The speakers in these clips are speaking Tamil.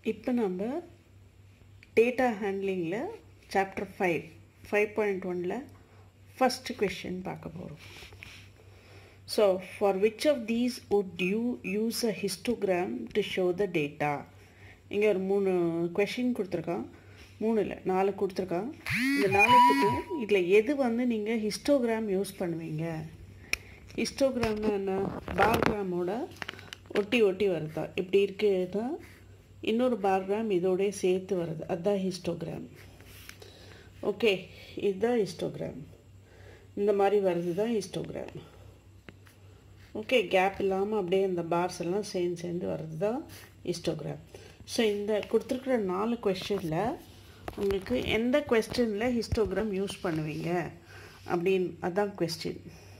இப்போ நம்ம டேட்டா ஹேண்ட்லிங்கில் சாப்டர் ஃபைவ் ஃபைவ் பாயிண்ட் ஒனில் ஃபஸ்ட்டு கொஷின் பார்க்க போகிறோம் so for which of these would you use a histogram to show the data இங்கே ஒரு மூணு கொஷின் கொடுத்துருக்கான் மூணு இல்லை நாலு கொடுத்துருக்கான் இந்த நாலுத்துக்கும் இதில் எது வந்து நீங்கள் ஹிஸ்டோகிராம் யூஸ் பண்ணுவீங்க ஹிஸ்டோகிராம்னா என்ன பார்கிராமோட ஒட்டி ஒட்டி வருதா இப்படி இருக்குன்னா இன்னொரு பார்கிராம் இதோடய சேர்த்து வருது அதுதான் ஹிஸ்டோகிராம் ஓகே இதுதான் ஹிஸ்டோகிராம் இந்த மாதிரி வருது தான் ஹிஸ்டோகிராம் ஓகே கேப் இல்லாமல் அப்படியே இந்த பார்ஸ் எல்லாம் சேர்ந்து சேர்ந்து வர்றது தான் ஹிஸ்டோகிராம் ஸோ இந்த கொடுத்துருக்குற நாலு கொஸ்டினில் உங்களுக்கு எந்த கொஸ்டினில் ஹிஸ்டோகிராம் யூஸ் பண்ணுவீங்க அப்படின்னு அதான் question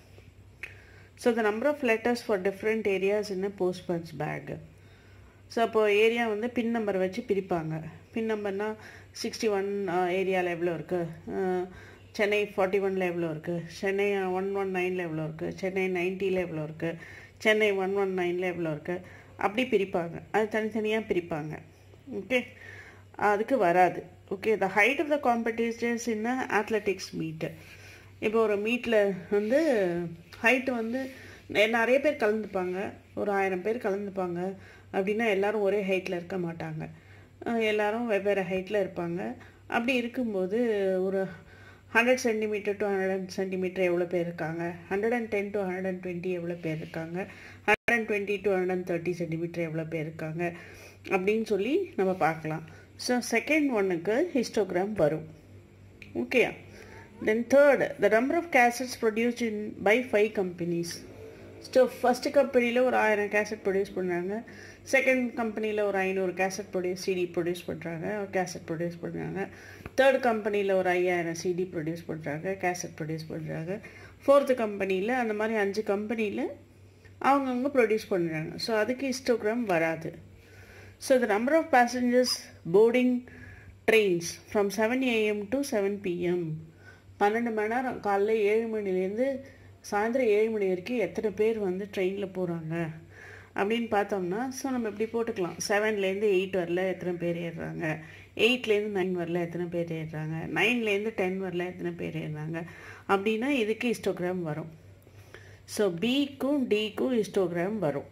so the number of letters for different areas in post punch bag so அப்போது ஏரியா வந்து பின் நம்பர் வச்சு பிரிப்பாங்க பின் நம்பர்னால் சிக்ஸ்டி ஒன் ஏரியாவில் எவ்வளோ இருக்குது சென்னை ஃபார்ட்டி ஒனில் எவ்வளோ இருக்குது சென்னை ஒன் ஒன் நைனில் எவ்வளோ இருக்குது சென்னை நைன்ட்டியில் எவ்வளோ இருக்குது சென்னை ஒன் ஒன் நைனில் எவ்வளோ இருக்குது அப்படி பிரிப்பாங்க அது தனித்தனியாக பிரிப்பாங்க ஓகே அதுக்கு வராது okay the height of the competitions in athletics meet இப்போ ஒரு மீட்டில் வந்து ஹைட்டு வந்து நிறைய பேர் கலந்துப்பாங்க ஒரு ஆயிரம் பேர் கலந்துப்பாங்க அப்படின்னா எல்லோரும் ஒரே ஹைட்டில் இருக்க மாட்டாங்க எல்லோரும் வெவ்வேறு ஹைட்டில் இருப்பாங்க அப்படி இருக்கும்போது ஒரு hundred centimetre to hundred centimetre எவ்வளோ பேர் இருக்காங்க hundred and ten to hundred and twenty எவ்வளோ பேர் இருக்காங்க hundred and twenty to hundred and thirty centimetre எவ்வளோ பேர் இருக்காங்க அப்படின்னு சொல்லி நம்ம பார்க்கலாம் ஸோ செகண்ட் ஒன்னுக்கு ஹிஸ்டோகிராம் வரும் ஓகேயா then third the number of cassettes produced in by five companies so first கம்பெனியில் ஒரு ஆயிரம் கேசட் ப்ரொடியூஸ் பண்ணுறாங்க செகண்ட் கம்பெனியில் ஒரு ஐநூறு கேசட் ப்ரொடியூஸ் சிடி ப்ரொடியூஸ் பண்ணுறாங்க கேசட் ப்ரொடியூஸ் பண்ணுறாங்க தேர்ட் கம்பெனியில் ஒரு ஐயாயிரம் சிடி ப்ரொடியூஸ் பண்ணுறாங்க கேசட் ப்ரொடியூஸ் பண்ணுறாங்க ஃபோர்த்து கம்பெனியில் அந்த மாதிரி அஞ்சு கம்பெனியில் அவங்கவுங்க ப்ரொடியூஸ் பண்ணுறாங்க ஸோ அதுக்கு ஹிஸ்டோகிராம் வராது so the number of passengers boarding trains from seven AM to seven PM பன்னெண்டு மணி நேரம் காலைல ஏழு மணிலேருந்து சாயந்தரம் ஏழு மணி வரைக்கும் எத்தனை பேர் வந்து ட்ரெயினில் போகிறாங்க அப்படின்னு பார்த்தோம்னா ஸோ நம்ம இப்படி போட்டுக்கலாம் செவன்லேருந்து எயிட் வரல எத்தனை பேர் ஏறுறாங்க எயிட்லேருந்து நைன் வரல எத்தனை பேர் ஏறுறாங்க நைன்லேருந்து டென் வரல எத்தனை பேர் ஏறுறாங்க அப்படின்னா இதுக்கு ஹிஸ்டோகிராம் வரும் ஸோ பிக்கும் டிக்கும் ஹிஸ்டோகிராம் வரும்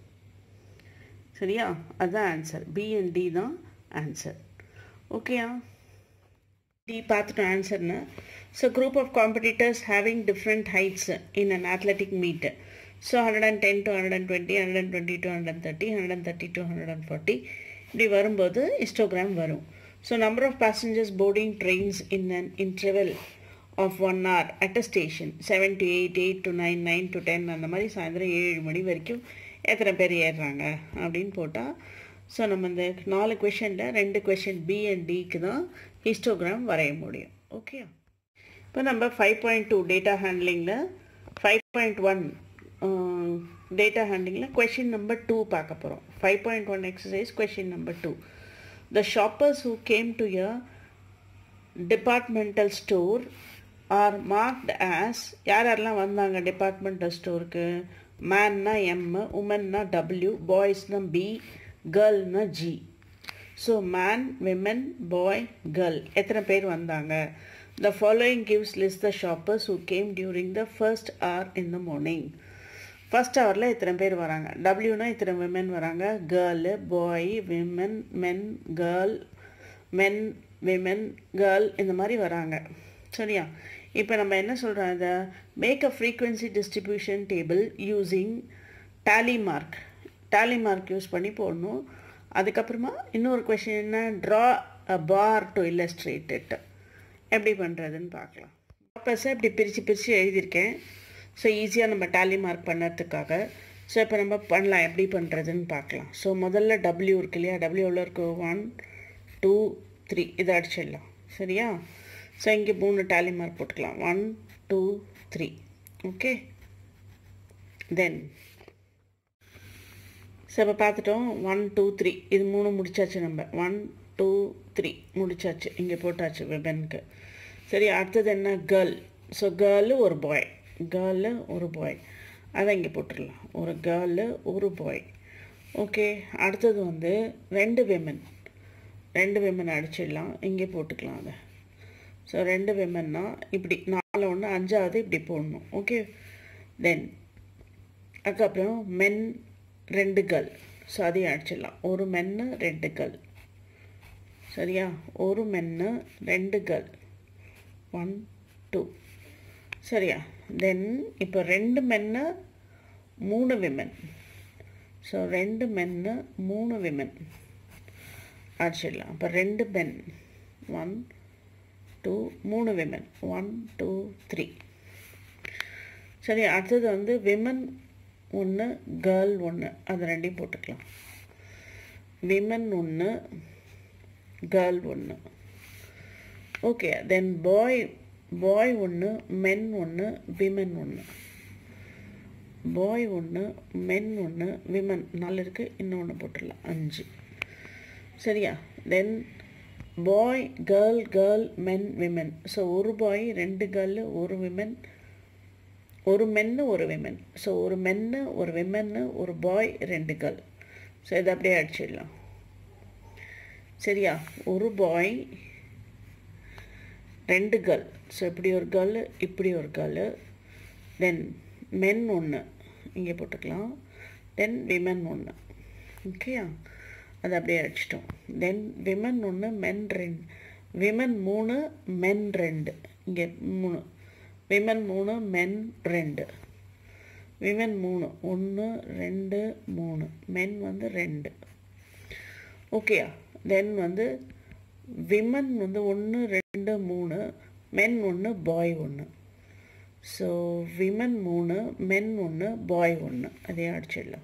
சரியா அதுதான் ஆன்சர் பி அண்ட் டி தான் ஆன்சர் ஓகேயா டி பார்த்துட்டோம் ஆன்சர்னு so group of competitors having different heights in an athletic meet so hundred and ten to hundred and twenty hundred and twenty to hundred and thirty hundred and thirty to hundred and forty இப்படி வரும்போது ஹிஸ்டோகிராம் வரும் so number of passengers boarding trains in an interval of one hour at a station seven to eight eight to nine nine to ten அந்த மாதிரி சாயந்தரம் ஏழு மணி வரைக்கும் எத்தனை பேர் ஏறுறாங்க அப்படின்னு போட்டால் ஸோ நம்ம இந்த நாலு கொஷனில் ரெண்டு கொஷின் பி அண்ட் டிக்கு தான் ஹிஸ்டோகிராம் வரைய முடியும் ஓகே இப்போ நம்ம ஃபைவ் பாயிண்ட் டூ டேட்டா ஹேண்ட்லிங்கில் ஃபைவ் பாயிண்ட் ஒன் டேட்டா ஹேண்ட்லிங்கில் கொஷின் நம்பர் டூ பார்க்க போகிறோம் five point one exercise question number two the shoppers who came to your departmental store are marked as யார் யாரெல்லாம் வந்தாங்க டிபார்ட்மெண்டல் ஸ்டோருக்கு மேன்னா எம் உமன்னா டபிள்யூ பாய்ஸ்னா பி கேர்ள்னா G so man women boy girl எத்தனை பேர் வந்தாங்க the following gives list the shoppers who came during the first hour in the morning first ஹவரில் இத்தனை பேர் வராங்க டபிள்யூனா இத்தனை விமன் வராங்க girl boy women men girl men women girl இந்த மாதிரி வராங்க சரியா இப்போ நம்ம என்ன சொல்கிறோம் இதை make a frequency distribution table using tally mark tally mark use பண்ணி போடணும் அதுக்கப்புறமா இன்னொரு கொஷின் என்ன draw a bar to illustrate it எப்படி பண்ணுறதுன்னு பார்க்கலாம் ப்ளஸ்ஸை இப்படி பிரித்து பிரித்து எழுதியிருக்கேன் ஸோ ஈஸியாக நம்ம டேலி மார்க் பண்ணுறதுக்காக ஸோ இப்போ நம்ம பண்ணலாம் எப்படி பண்ணுறதுன்னு பார்க்கலாம் ஸோ முதல்ல டபிள்யூ இருக்கு இல்லையா டபிள்யூவில் இருக்கு ஒன் டூ த்ரீ இதை அடிச்சிடலாம் சரியா ஸோ இங்கே மூணு டேலி மார்க் போட்டுக்கலாம் one two three okay then so இப்போ பார்த்துட்டோம் ஒன் டூ த்ரீ இது மூணு முடிச்சாச்சு நம்ம ஒன் டூ த்ரீ முடிச்சாச்சு இங்கே போட்டாச்சு வெபனுக்கு சரி அடுத்தது என்ன கேர்ள் ஸோ கேர்ளு ஒரு பாய் கேர்ளு ஒரு பாய் அதை இங்கே போட்டுடலாம் ஒரு கேர்ளு ஒரு பாய் ஓகே அடுத்தது வந்து ரெண்டு விமன் ரெண்டு விமன் அடிச்சிடலாம் இங்கே போட்டுக்கலாம் அதை ஸோ ரெண்டு விமன்னா இப்படி நாலு ஒன்று அஞ்சாவது இப்படி போடணும் ஓகே தென் அதுக்கப்புறம் மென் ரெண்டு கேர்ள் ஸோ அதையும் அடிச்சிடலாம் ஒரு மென்னு ரெண்டு கேர்ள் சரியா ஒரு மென்னு ரெண்டு கேர்ள் ஒன் டூ சரியா தென் இப்போ ரெண்டு மென்னு மூணு விமன் ஸோ ரெண்டு மென்னு மூணு விமன் அடிச்சிடலாம் அப்போ ரெண்டு மென் ஒன் டூ மூணு விமன் ஒன் டூ த்ரீ சரி அடுத்தது வந்து விமன் ஒன்று கேர்ள் ஒன்று அது ரெண்டையும் போட்டுக்கலாம் விமன் ஒன்று கேர்ள் ஒன்று ஓகே தென் பாய் பாய் ஒன்று மென் ஒன்று விமன் ஒன்று பாய் ஒன்று மென் ஒன்று விமன் நாலு இருக்குது இன்னொன்று போட்டுடலாம் அஞ்சு சரியா then boy girl girl men women so ஒரு பாய் ரெண்டு கேர்ள் ஒரு விமன் ஒரு மென்னு ஒரு விமன் ஸோ ஒரு மென்னு ஒரு விமன்னு ஒரு பாய் ரெண்டு கேர்ள் ஸோ இதை அப்படியே அடிச்சிடலாம் சரியா ஒரு பாய் ரெண்டு கேர்ள் ஸோ இப்படி ஒரு கேர்ள் இப்படி ஒரு கேர்ள் தென் மென் ஒன்று இங்கே போட்டுக்கலாம் தென் விமன் ஒன்று ஓகேயா அது அப்படியே அடிச்சிட்டோம் தென் விமன் ஒன்று மென் ரெண்டு விமன் மூணு மென் ரெண்டு இங்கே மூணு விமன் மூணு மென் ரெண்டு விமன் மூணு ஒன்று ரெண்டு மூணு மென் வந்து ரெண்டு ஓகேயா தென் வந்து விமன் வந்து ஒன்று ரெண்டு மூணு மென் ஒன்று பாய் ஒன்று ஸோ விமன் மூணு மென் ஒன்று பாய் ஒன்று அதே அடிச்சிடலாம்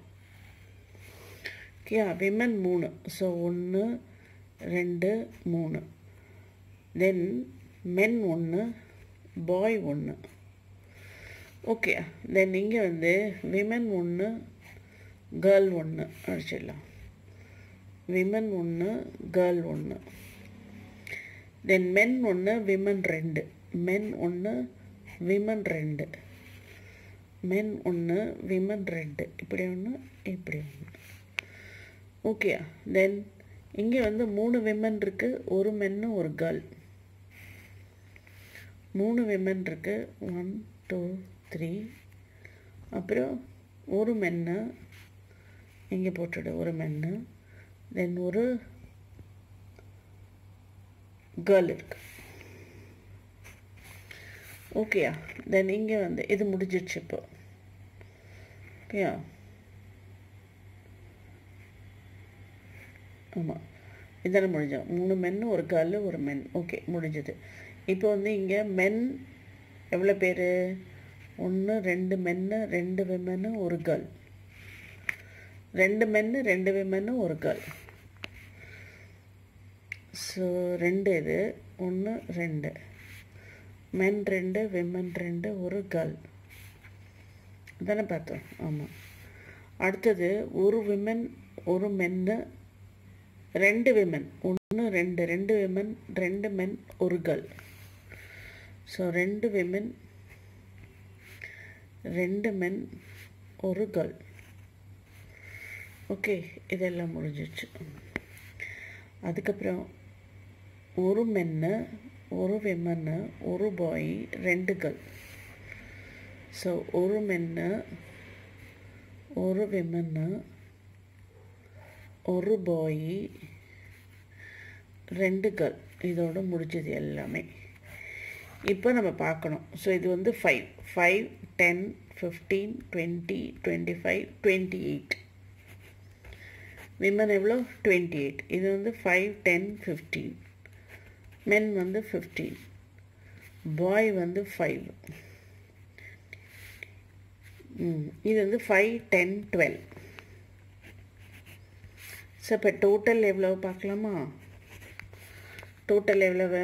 ஓகேயா விமன் மூணு ஸோ ஒன்று ரெண்டு மூணு தென் மென் ஒன்று பாய் ஒன்று ஓகே தென் இங்கே வந்து விமன் ஒன்று கேர்ள் ஒன்று அடிச்சிடலாம் விமன் ஒன்று கேர்ள் ஒன்று தென் மென் ஒன்று விமன் ரெண்டு மென் ஒன்று விமன் ரெண்டு மென் ஒன்று விமன் ரெண்டு இப்படி ஒன்று இப்படி ஒன்று ஓகேயா தென் இங்கே வந்து மூணு விமன் இருக்குது ஒரு மென்னு ஒரு கேர்ள் மூணு விமன் இருக்குது ஒன் டூ த்ரீ அப்புறம் ஒரு மென்னு இங்கே போட்டுடு ஒரு மென்னு தென் ஒரு கேர்ள் இருக்கு ஓகேயா தென் இங்கே வந்து இது முடிஞ்சிடுச்சு இப்போ ஓகேயா ஆமாம் இதெல்லாம் முடிஞ்சோம் மூணு மென்னு ஒரு கேர்ளு ஒரு மென் ஓகே முடிஞ்சது இப்போ வந்து இங்கே மென் எவ்வளோ பேர் ஒன்று ரெண்டு மென்னு ரெண்டு விமனு ஒரு கேர்ள் ரெண்டு மென்னு ரெண்டு விமனு ஒரு கேர்ள் ஸோ ரெண்டு இது ஒன்று ரெண்டு மென் ரெண்டு விமன் ரெண்டு ஒரு கேர்ள் தானே பார்த்தோம் ஆமாம் அடுத்தது ஒரு விமன் ஒரு மென்னு ரெண்டு விமன் ஒன்று ரெண்டு ரெண்டு விமன் ரெண்டு மென் ஒரு கேர்ள் ஸோ ரெண்டு விமன் ரெண்டு மென் ஒரு கேர்ள் ஓகே இதெல்லாம் முடிஞ்சிச்சு அதுக்கப்புறம் ஒரு மென்னு ஒரு விமன்னு ஒரு பாய் ரெண்டு கேர்ள் ஸோ ஒரு மென்னு ஒரு விமன்னு ஒரு பாய் ரெண்டு கேர்ள் இதோட முடிஞ்சது எல்லாமே இப்போ நம்ம பார்க்கணும் ஸோ இது வந்து five five ten fifteen twenty twenty five twenty eight women எவ்வளோ டுவெண்ட்டி எயிட் இது வந்து ஃபைவ் டென் ஃபிஃப்டீன் மென் வந்து ஃபிஃப்டீன் பாய் வந்து ஃபைவ் இது வந்து ஃபைவ் டென் டுவெல் ஸோ இப்போ டோட்டல் எவ்வளோ பார்க்கலாமா டோட்டல் எவ்வளவு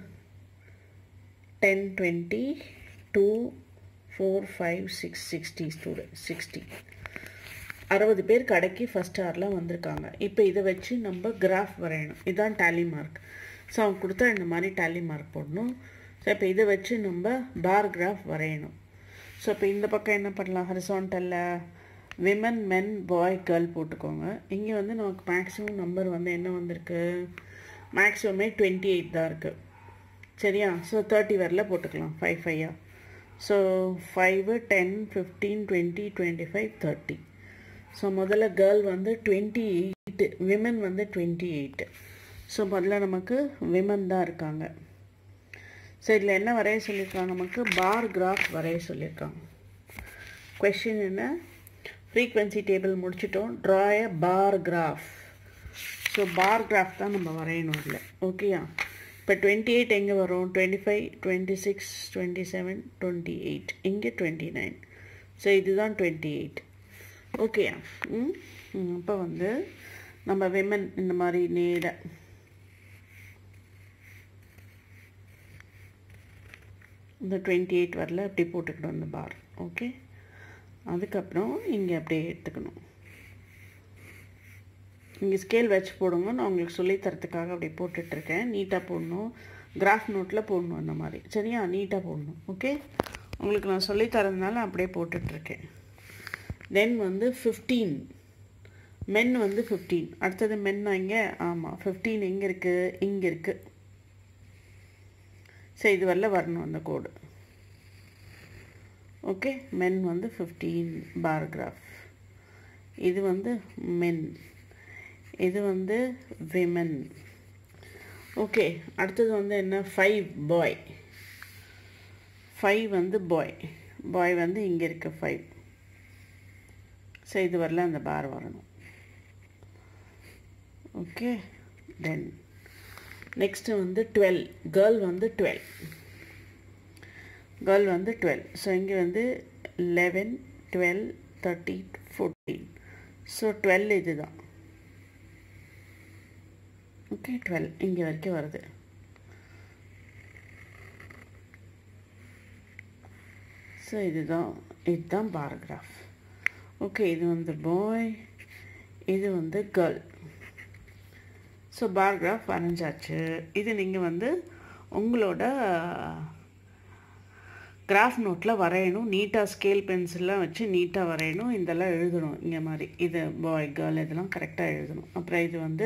ten twenty two four five six sixty student sixty அறுபது பேர் கடைக்கு ஃபஸ்ட் ஹவரில் வந்திருக்காங்க இப்போ இதை வச்சு நம்ம கிராஃப் வரையணும் இதுதான் டேலி மார்க் ஸோ அவங்க கொடுத்தா இந்த மாதிரி டேலி மார்க் போடணும் ஸோ இப்போ இதை வச்சு நம்ம பார் கிராஃப் வரையணும் ஸோ இப்போ இந்த பக்கம் என்ன பண்ணலாம் ஹரிசான்டலில் விமன் மென் பாய் கேர்ள் போட்டுக்கோங்க இங்கே வந்து நமக்கு மேக்ஸிமம் நம்பர் வந்து என்ன வந்திருக்கு மேக்ஸிமமே டுவெண்ட்டி எயிட் தான் இருக்குது சரியா ஸோ தேர்ட்டி வரல போட்டுக்கலாம் ஃபைவ் ஃபைவா so five ten fifteen twenty twenty five thirty so முதல்ல கேர்ள் வந்து டுவெண்ட்டி எயிட்டு விமன் வந்து டுவெண்ட்டி எயிட்டு ஸோ முதல்ல நமக்கு விமன் தான் இருக்காங்க ஸோ இதில் என்ன வரைய சொல்லியிருக்காங்க நமக்கு பார் கிராஃப் வரைய சொல்லியிருக்காங்க கொஷின் என்ன ஃப்ரீக்வன்சி டேபிள் முடிச்சிட்டோம் draw a bar graph so bar graph தான் நம்ம வரையணும் இதில் ஓகேயா இப்போ டுவெண்ட்டி எயிட் எங்கே வரும் twenty five twenty six twenty seven twenty eight இங்கே டுவெண்ட்டி நைன் ஸோ இதுதான் டுவெண்ட்டி எயிட் ஓகேயா ம் இப்போ வந்து நம்ம விமன் இந்த மாதிரி நேராக இந்த டுவெண்ட்டி எயிட் வரல அப்படி போட்டுக்கணும் இந்த பார் ஓகே அதுக்கப்புறம் இங்கே அப்படியே எடுத்துக்கணும் இங்கே ஸ்கேல் வச்சு போடுங்க நான் உங்களுக்கு சொல்லித்தரத்துக்காக அப்படி போட்டுட்ருக்கேன் நீட்டாக போடணும் கிராஃப் நோட்டில் போடணும் அந்த மாதிரி சரியா நீட்டாக போடணும் ஓகே உங்களுக்கு நான் சொல்லித்தரதுனால அப்படியே போட்டுட்ருக்கேன் தென் வந்து ஃபிஃப்டீன் மென் வந்து ஃபிஃப்டீன் அடுத்தது மென் இங்கே ஆமாம் ஃபிஃப்டீன் எங்கே இருக்குது இங்கே இருக்குது சரி இது வரல வரணும் அந்த கோடு ஓகே மென் வந்து ஃபிஃப்டீன் பாரகிராஃப் இது வந்து மென் இது வந்து விமன் ஓகே அடுத்தது வந்து என்ன ஃபைவ் பாய் ஃபைவ் வந்து பாய் பாய் வந்து இங்கே இருக்க ஃபைவ் ஸோ இது வரல அந்த பார் வரணும் ஓகே தென் நெக்ஸ்ட்டு வந்து டுவெல் கேர்ள் வந்து டுவெல் கேர்ள் வந்து டுவெல் ஸோ இங்கே வந்து eleven twelve thirty fourteen so twelve இது தான் ஓகே டுவெல் இங்கே வரைக்கும் வருது ஸோ இதுதான் இதுதான் பாரகிராஃப் ஓகே இது வந்து பாய் இது வந்து கேர்ள் ஸோ பாரகிராஃப் வரைஞ்சாச்சு இது நீங்கள் வந்து உங்களோட கிராஃப் நோட்டில் வரையணும் நீட்டாக ஸ்கேல் பென்சில்லாம் வச்சு நீட்டாக வரையணும் இதெல்லாம் எழுதணும் இங்கே மாதிரி இது பாய் கேர்ள் இதெல்லாம் கரெக்டாக எழுதணும் அப்புறம் இது வந்து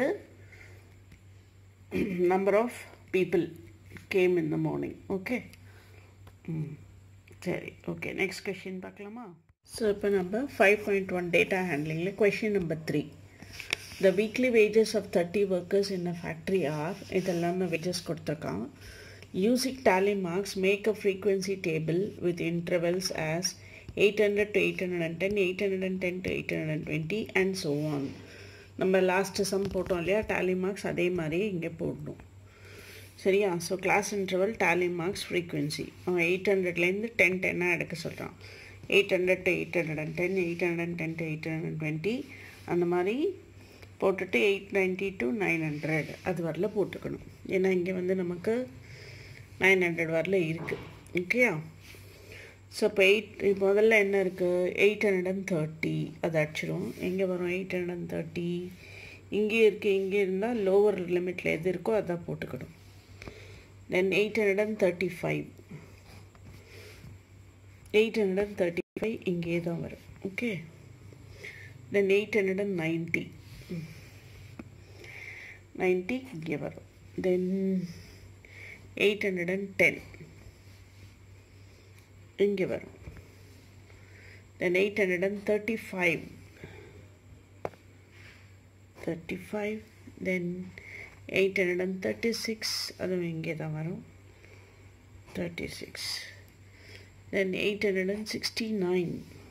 number of people came in the morning okay ம் சரி ஓகே நெக்ஸ்ட் கொஷின் பார்க்கலாமா ஸோ இப்போ நம்ம ஃபைவ் பாயிண்ட் ஒன் டேட்டா ஹேண்ட்லிங்கில் question number three the weekly wages of thirty workers in a factory are இதெல்லாமே வேஜஸ் கொடுத்துருக்கான் using tally marks make a frequency table with intervals as eight hundred to eight hundred and ten eight hundred and ten to eight hundred and twenty and so on நம்ம லாஸ்ட்டு சம் போட்டோம் இல்லையா டேலி மார்க்ஸ் அதே மாதிரி இங்கே போடணும் சரியா so class interval tally marks frequency அவன் எயிட் ஹண்ட்ரட்லேருந்து டென் டென்னாக எடுக்க சொல்கிறான் eight hundred to eight hundred and ten eight hundred and ten to eight hundred and twenty அந்த மாதிரி போட்டுட்டு eight ninety to nine hundred அது வரல போட்டுக்கணும் ஏன்னா இங்கே வந்து நமக்கு நைன் ஹண்ட்ரட் வரல இருக்குது ஓகேயா ஸோ இப்போ எயிட் முதல்ல என்ன இருக்குது எயிட் ஹண்ட்ரட் அண்ட் தேர்ட்டி அது அடிச்சிடும் எங்கே வரும் எயிட் ஹண்ட்ரட் அண்ட் தேர்ட்டி இங்கே இருக்குது இங்கே இருந்தால் லோவர் லிமிட்டில் எது இருக்கோ அதான் போட்டுக்கணும் then eight hundred and thirty five eight hundred and thirty five இங்கே தான் வரும் okay then eight hundred and ninety ninety இங்கே வரும் then eight hundred and ten இங்கே வரும் then eight hundred and thirty five thirty five then eight hundred and thirty six அதுவும் இங்கே தான் வரும் thirty six then eight hundred and sixty nine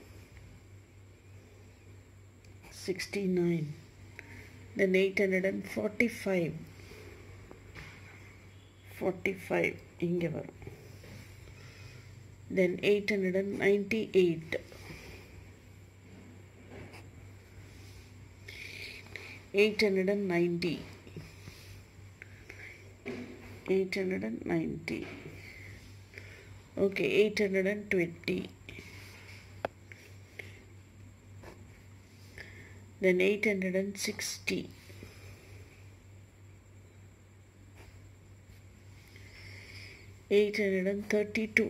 sixty nine then eight hundred and forty five forty five இங்கே வரும் then 898 890 890 okay 820 then 860 832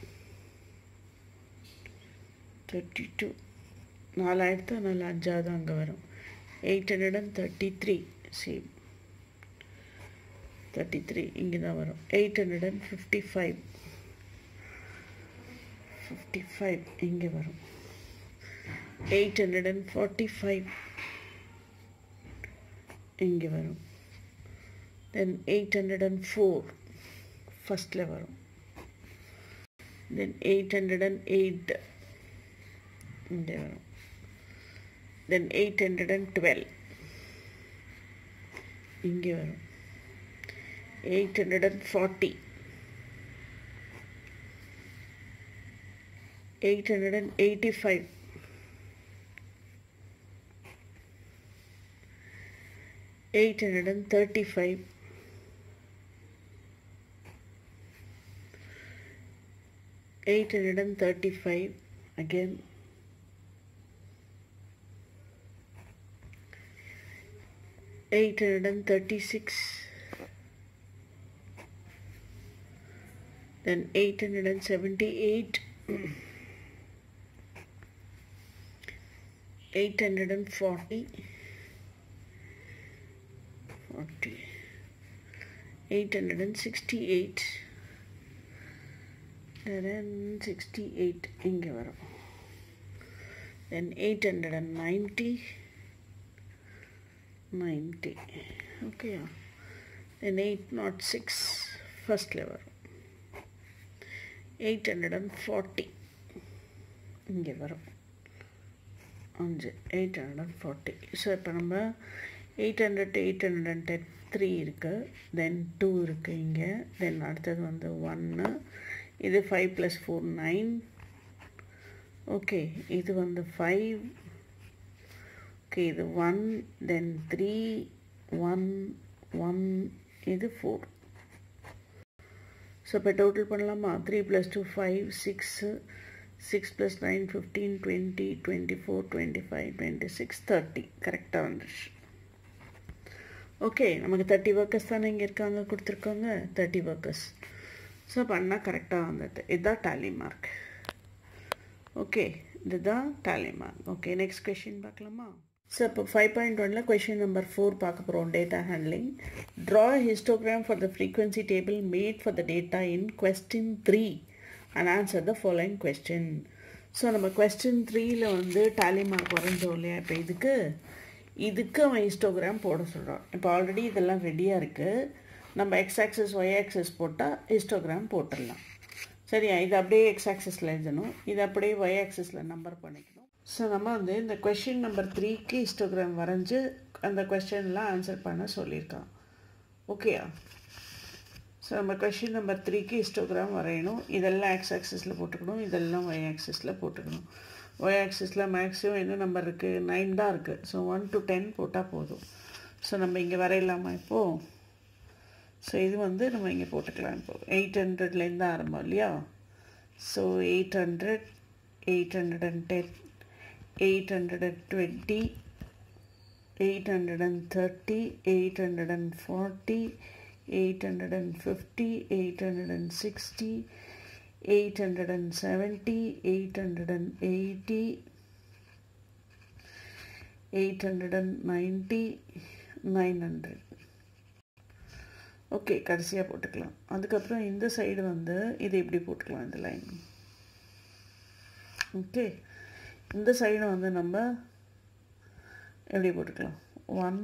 thirty two நாலாயிரத்து நாலு அஞ்சாவது அங்கே வரும் eight hundred and thirty three same thirty three இங்கே தான் வரும் eight hundred and fifty five fifty five இங்கே வரும் eight hundred and forty five இங்கே வரும் then eight hundred and four ஃபஸ்ட்டில் வரும் then eight hundred and eight இங்கே வரும் then eight hundred and twelve இங்கே வரும் eight hundred and forty eight hundred and eighty five eight hundred and thirty five eight hundred and thirty five again eight hundred and thirty six then eight hundred and seventy eight eight hundred and forty forty eight hundred and sixty eight then sixty eight இங்கே வரும் then eight hundred and ninety 90 okay then 806 first level 840 இங்கே வரும் அஞ்சு eight hundred and forty so இப்போ நம்ம eight hundred eight hundred and ten three இருக்குது தென் டூ இருக்குது இங்கே தென் அடுத்தது வந்து ஒன்று இது five plus four nine okay இது வந்து ஃபைவ் ஓகே இது one then three one one இது ஃபோர் ஸோ இப்போ டோட்டல் பண்ணலாமா three plus two five six six plus nine fifteen twenty twenty four twenty five twenty six thirty கரெக்டாக வந்துடுச்சு ஓகே நமக்கு தேர்ட்டி ஒர்க்கர்ஸ் தானே இங்கே இருக்காங்க கொடுத்துருக்காங்க தேர்ட்டி ஒர்க்கர்ஸ் ஸோ பண்ணால் கரெக்டாக வந்துட்டு இதுதான் டேலி மார்க் ஓகே இதுதான் tally mark okay next question பார்க்கலாமா ஸோ இப்போ ஃபைவ் பாயிண்ட் ஒனில் கொஷின் நம்பர் ஃபோர் பார்க்க போகிறோம் data handling draw histogram for the frequency table made for the data in question three and answer the following question so நம்ம கொஸ்டின் த்ரீயில் வந்து டேலி மார்க் வரைஞ்சோம் இல்லையா இப்போ இதுக்கு இதுக்கு அவன் ஹிஸ்டோகிராம் போட சொல்கிறான் இப்போ ஆல்ரெடி இதெல்லாம் ரெடியாக இருக்குது நம்ம எக்ஸ் ஆக்சஸ் ஒய் ஆக்சஸ் போட்டால் ஹிஸ்டோகிராம் போட்டுடலாம் சரியா இது அப்படியே எக்ஸ் ஆக்சஸில் எழுதணும் இது அப்படியே ஒய் ஆக்சஸில் நம்பர் பண்ணிக்கணும் ஸோ நம்ம வந்து இந்த கொஷின் நம்பர் த்ரீக்கு ஹிஸ்டோகிராம் வரைஞ்சி அந்த கொஷின்லாம் ஆன்சர் பண்ண சொல்லியிருக்கான் ஓகேயா ஸோ நம்ம கொஷின் நம்பர் த்ரீக்கு ஹிஸ்டோகிராம் வரையணும் இதெல்லாம் எக்ஸ் ஆக்சஸில் போட்டுக்கணும் இதெல்லாம் ஒய் ஆக்சஸில் போட்டுக்கணும் ஒய் ஆக்சஸில் மேக்ஸிமம் என்ன நம்பர் இருக்குது நைன் தான் இருக்குது ஸோ ஒன் டு டென் போட்டால் போதும் ஸோ நம்ம இங்கே வரையலாமா இப்போது ஸோ இது வந்து நம்ம இங்கே போட்டுக்கலாம் இப்போ எயிட் ஹண்ட்ரட்லேருந்து ஆரம்பம் இல்லையா so eight hundred eight hundred and ten eight hundred and twenty eight hundred and thirty eight hundred and forty eight hundred and fifty eight hundred and sixty eight hundred and seventy eight hundred and eighty eight hundred and ninety nine hundred okay கடைசியாக போட்டுக்கலாம் அதுக்கப்புறம் இந்த சைடு வந்து இது இப்படி போட்டுக்கலாம் இந்த லைன் ஓகே இந்த சைடு வந்து நம்ம எப்படி போட்டுக்கலாம் one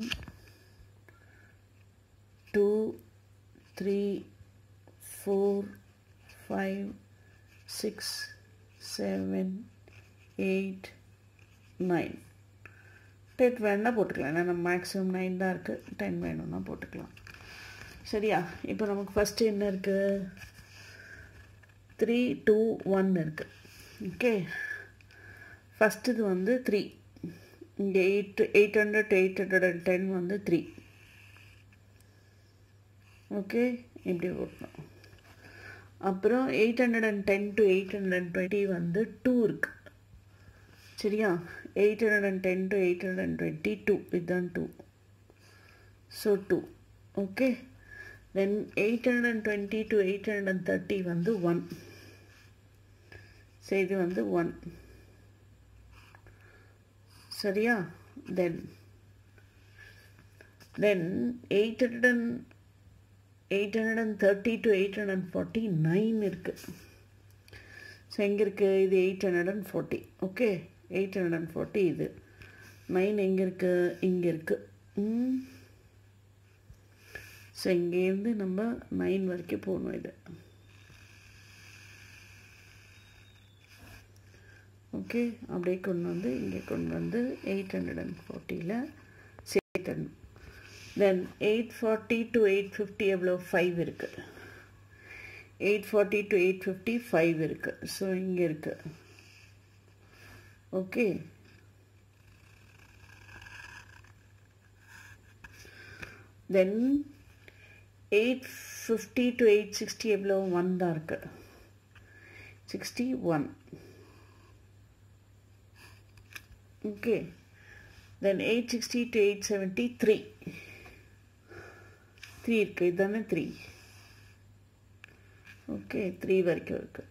two three four five six seven eight nine ten வேணால் போட்டுக்கலாம் ஏன்னா நம்ம மேக்ஸிமம் நைன் தான் இருக்குது டென் வேணும்னா போட்டுக்கலாம் சரியா இப்போ நமக்கு ஃபஸ்ட்டு என்ன இருக்குது த்ரீ டூ ஒன் இருக்குது ஓகே ஃபஸ்ட்டு இது வந்து த்ரீ இங்கே eight eight hundred eight hundred and ten வந்து த்ரீ ஓகே இப்படி போட்டோம் அப்புறம் eight hundred and ten to eight hundred and twenty வந்து டூ இருக்குது சரியா eight hundred and ten to eight hundred and twenty two இதுதான் two so two okay then eight hundred and twenty to eight hundred and thirty வந்து ஒன் ஸோ இது வந்து ஒன் சரியா then then eight hundred and eight hundred and thirty to eight hundred and forty nine இருக்குது ஸோ எங்கே இருக்குது இது eight hundred and forty okay eight hundred and forty இது நைன் எங்கே இருக்குது இங்கே இருக்குது ஸோ இங்கேருந்து நம்ம நைன் வரைக்கும் போகணும் இது ஓகே அப்படியே கொண்டு வந்து இங்கே கொண்டு வந்து எயிட் ஹண்ட்ரட் அண்ட் ஃபார்ட்டியில் சேர்த்தணும் then eight forty to eight fifty எவ்வளோ ஃபைவ் இருக்குது eight forty to eight fifty five இருக்குது ஸோ இங்கே இருக்குது okay then eight fifty to eight sixty எவ்வளோ ஒன் தான் இருக்குது sixty one okay then eight sixty to eight seventy three three இருக்குது இதுதானே த்ரீ ஓகே த்ரீ வரைக்கும் இருக்குது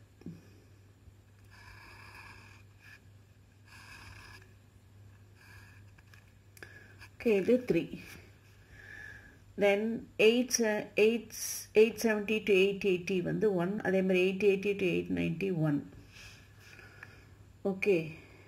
ஓகே இது three then eight eight eight seventy to eight eighty வந்து ஒன் அதே மாதிரி eight eighty to eight ninety one okay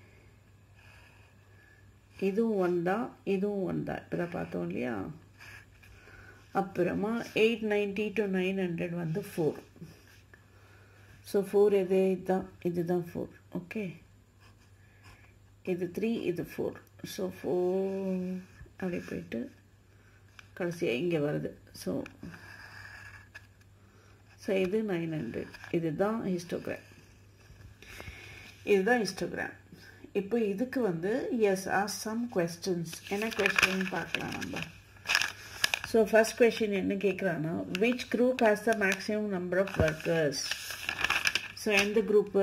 இதுவும் ஒன் தான் இதுவும் ஒன் தான் இப்போ தான் பார்த்தோம் இல்லையா அப்புறமா eight ninety to nine hundred வந்து ஃபோர் ஸோ ஃபோர் எது இதுதான் இதுதான் ஃபோர் ஓகே இது த்ரீ இது ஃபோர் ஸோ ஃபோர் அப்படியே போயிட்டு கடைசியாக இங்கே வருது ஸோ ஸோ இது நைன் ஹண்ட்ரட் இதுதான் ஹிஸ்டோகிராம் இதுதான் ஹிஸ்டோகிராம் இப்போ இதுக்கு வந்து எஸ் ஆஸ் சம் கொஸ்டின்ஸ் என்ன கொஸ்டின் பார்க்கலாம் நம்ம ஸோ ஃபஸ்ட் கொஷின் என்ன கேட்குறான்னா which group has the maximum number of workers so எந்த group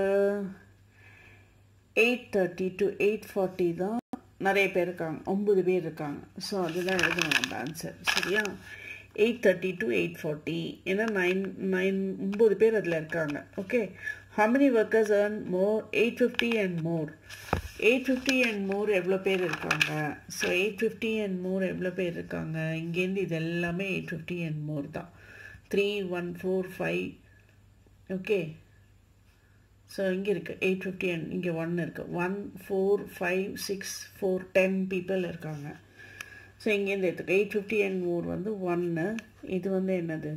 eight thirty to eight forty தான் நிறைய பேர் இருக்காங்க ஒம்பது பேர் இருக்காங்க ஸோ அதுதான் எழுதணும் அந்த ஆன்சர் சரியா eight thirty to eight forty ஏன்னா நைன் நைன் ஒம்பது பேர் அதில் இருக்காங்க okay how many workers earn more 850 and more 850 and more எவ்வளோ பேர் இருக்காங்க so eight fifty and more எவ்வளோ பேர் இருக்காங்க இங்கேருந்து இது எல்லாமே எயிட் ஃபிஃப்டி அண்ட் மோர் தான் three one four five okay so இங்கே இருக்குது எயிட் ஃபிஃப்டி அண்ட் இங்கே ஒன் இருக்குது one four five six four ten people இருக்காங்க ஸோ இங்கேருந்து எடுத்துக்க எயிட் ஃபிஃப்டி அண்ட் மோர் வந்து ஒன்று இது வந்து என்னது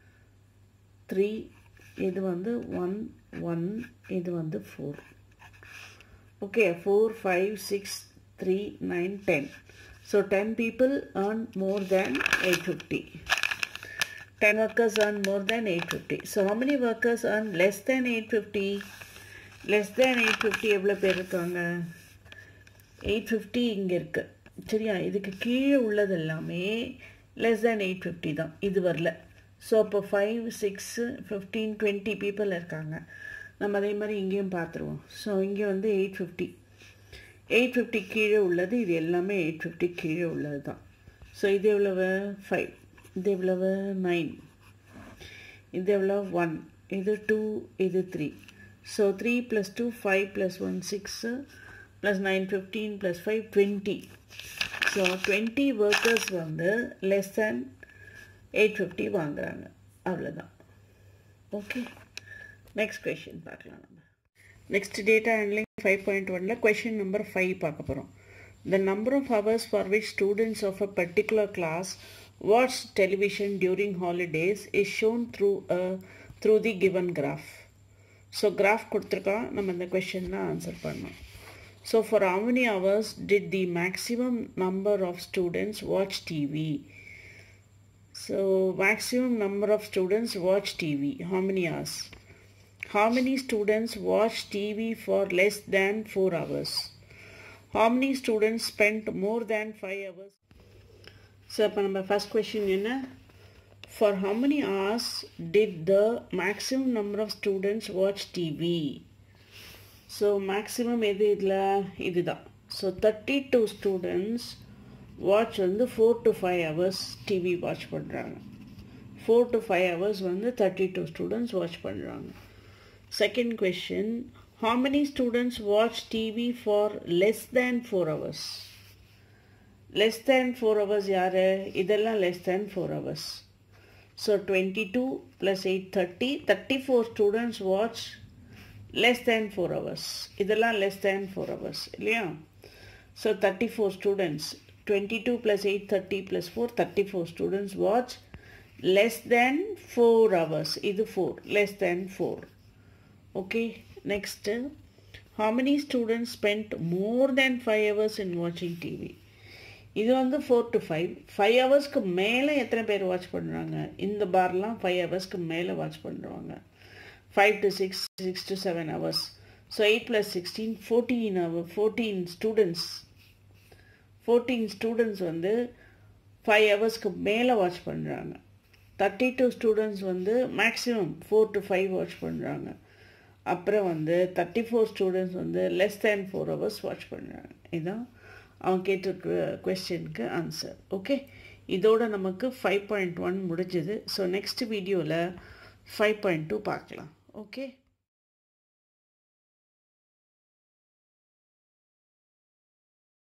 த்ரீ இது வந்து ஒன் ஒன் இது வந்து four okay four five six three nine ten so ten people earn more than eight fifty ten workers earn more than eight fifty so how many workers earn less than eight fifty less than eight fifty எவ்வளோ பேர் இருக்காங்க எயிட் ஃபிஃப்டி இங்கே இருக்குது சரியா இதுக்கு கீழே உள்ளது எல்லாமே லெஸ் தேன் எயிட் ஃபிஃப்டி தான் இது வரல ஸோ அப்போ five six fifteen twenty people இருக்காங்க நம்ம அதே மாதிரி இங்கேயும் பார்த்துருவோம் ஸோ இங்கே வந்து எயிட் ஃபிஃப்டி எயிட் ஃபிஃப்டி கீழே உள்ளது இது எல்லாமே எயிட் ஃபிஃப்டி கீழே உள்ளது தான் ஸோ இது எவ்வளவு ஃபைவ் இது எவ்வளவு நைன் இது எவ்வளோ ஒன் இது டூ இது three so three plus two five plus one six plus nine fifteen plus five twenty so twenty workers வந்து லெஸ் தேன் எயிட் ஃபிஃப்டி வாங்குறாங்க அவ்வளோதான் ஓகே நெக்ஸ்ட் கொஷின் பார்க்கலாம் நம்ம next data handling five point ஒனில் கொஷின் நம்பர் ஃபைவ் பார்க்க போகிறோம் the number of hours for which students of a particular class watch television during holidays is shown through through the given graph so graph கொடுத்துருக்கான் நம்ம இந்த கொஷின் தான் ஆன்சர் பண்ணோம் so for how many hours did the maximum number of students watch TV? So maximum number of students watch TV. How many hours? How many students watch TV for less than 4 hours? How many students spent more than 5 hours? So இப்போ நம்ம first question என்ன For how many hours did the maximum number of students watch TV? So maximum எது இதில் இதுதான் so thirty two students watch வந்து four to five hours TV watch பண்ணுறாங்க ஃபோர் டு ஃபைவ் ஹவர்ஸ் வந்து தேர்ட்டி டூ ஸ்டூடெண்ட்ஸ் வாட்ச் பண்ணுறாங்க second question how many students watch TV for less than four hours less than four hours யார் இதெல்லாம் less than four hours so twenty two plus eight thirty thirty four students watch less than four hours இதெல்லாம் லெஸ் தேன் ஃபோர் ஹவர்ஸ் இல்லையா so thirty four students twenty two plus eight thirty plus four thirty four students watch less than 4 hours இது 4 less than 4 okay next how many students spent more than 5 hours in watching TV இது வந்து ஃபோர் டு ஃபைவ் ஃபைவ் ஹவர்ஸ்க்கு மேலே எத்தனை பேர் வாட்ச் பண்ணுறாங்க இந்த பார்லாம் ஃபைவ் ஹவர்ஸ்க்கு மேலே வாட்ச் பண்ணுறாங்க five to six six to seven hours so eight plus sixteen fourteen hour fourteen students fourteen students வந்து ஃபைவ் ஹவர்ஸ்க்கு மேலே வாட்ச் பண்ணுறாங்க தேர்ட்டி டூ ஸ்டூடெண்ட்ஸ் வந்து maximum four to five watch பண்ணுறாங்க அப்புறம் வந்து தேர்ட்டி ஃபோர் ஸ்டூடெண்ட்ஸ் வந்து less than four hours watch பண்ணுறாங்க இதுதான் அவன் கேட்டிருக்க கொஸ்டினுக்கு ஆன்சர் ஓகே இதோட நமக்கு ஃபைவ் பாயிண்ட் ஒன் முடிஞ்சது ஸோ நெக்ஸ்ட் வீடியோவில் ஃபைவ் பாயிண்ட் டூ பார்க்கலாம் ஓகே